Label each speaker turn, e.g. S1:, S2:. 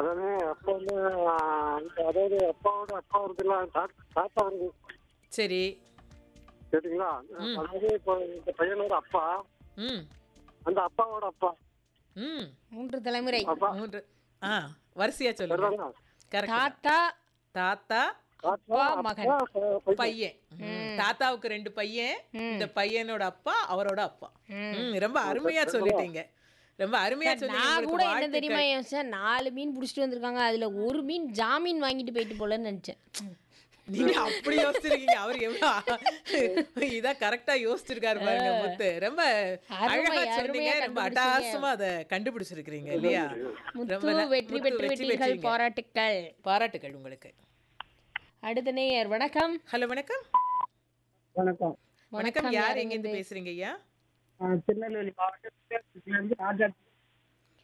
S1: அதாவது அப்பா வந்து ஆ, அதாவது அப்பாவோட அப்பா இருக்குல்ல தாத்தா தாத்தா வந்து
S2: சரி
S1: சரிங்களா அதாவது இப்போ இந்த பையனோட அப்பா
S2: ம்
S1: அந்த அப்பாவோட அப்பா
S2: ம்
S3: மூன்று தலைமுறை
S1: அப்பா
S2: மூன்று ஆ வரிசையா சொல்லுங்க
S1: சரிதானா?
S2: கரெக்ட்
S3: தாத்தா
S2: தாத்தா
S1: தாத்தா
S3: அப்பா, மகன்.
S1: அப்பா, பையன்.
S2: பையன் ம், தாத்தாவுக்கு ரெண்டு பையன் இந்த பையனோட அப்பா அவரோட அப்பா ம், ரொம்ப அருமையா சொல்லிட்டீங்க ரொம்ப அருமையா சொன்னீங்க
S3: நான்
S2: உங்களுக்கு
S3: கூட என்ன
S2: வாழ்த்துக்கள்.
S3: தெரியுமா யோசிச்சேன் நாலு மீன் பிடிச்சிட்டு வந்திருக்காங்க அதுல ஒரு மீன் ஜாமீன் வாங்கிட்டு போயிட்டு போலன்னு நினைச்சேன்
S2: நீங்க அப்படி யோசிச்சிருக்கீங்க அவர் எவ்வளவு இதா கரெக்டா யோசிச்சிருக்காரு பாருங்க முத்து ரொம்ப
S3: அருமை,
S2: அழகா சொன்னீங்க
S3: அருமையா
S2: ரொம்ப
S3: கண்டுபிடிச்சீங்க.
S2: அட்டகாசமா அதை கண்டுபிடிச்சிருக்கீங்க இல்லையா
S3: முத்து
S2: ரொம்ப ந-
S3: வெற்றி
S2: முத்து
S3: பெற்று விட்டீர்கள்
S2: பெற்றீங்க.
S3: பாராட்டுக்கள்
S2: பாராட்டுகள் உங்களுக்கு
S3: அடுத்த நேயர் வணக்கம்
S2: ஹலோ வணக்கம்
S1: வணக்கம்
S2: வணக்கம் யார் எங்க இருந்து பேசுறீங்க ஐயா
S1: ஆ, திருநெல்வேலி மாவட்டத்திலிருந்து ராஜா